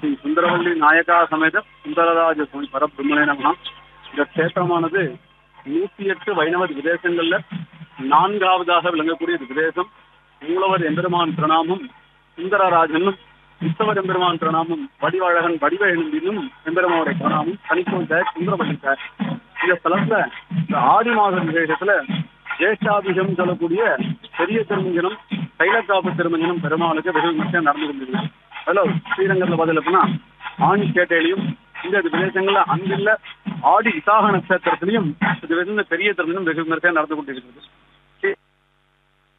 ஸ்ரீ சுந்தரவல்லி நாயகா சமேத சுந்தரராஜ சுவாமி பரபிரம்மனே நமகா இந்த கஷேத்திரமானது நூத்தி எட்டு வைணவ பிரதேசங்கள்ல நான்காவதாக விளங்கக்கூடிய இந்த பிரதேசம் மூலவர் எம்பெருமான் பிரணாமம் சுந்தரராஜனும் உத்தவர் எம்பெருமான் பிரணாமம் வடிவழகன் வடிவெழுந்தினும் எம்பெருமானுடைய பிரணாமம் தனிக்கோள் சார் சுந்தரவல்லி சார் இந்த ஸ்தலத்துல இந்த ஆடி மாத விசேஷத்துல ஜேஷ்டாபிஷம் சொல்லக்கூடிய பெரிய திருமஞ்சனம் தைலக்காப்பு திருமஞ்சனம் பெருமாளுக்கு வெகு விமர்சனம் நடந்து கொண்டிருக்கு ஹலோ ஸ்ரீரங்கத்துல பதில் எப்படின்னா ஆணி கேட்டையிலையும் இந்த பிரதேசங்கள்ல அங்குள்ள ஆடி விசாக நட்சத்திரத்திலையும் இது வெகு பெரிய திருமணம் வெகு விமர்சனம் நடந்து கொண்டிருக்கிறது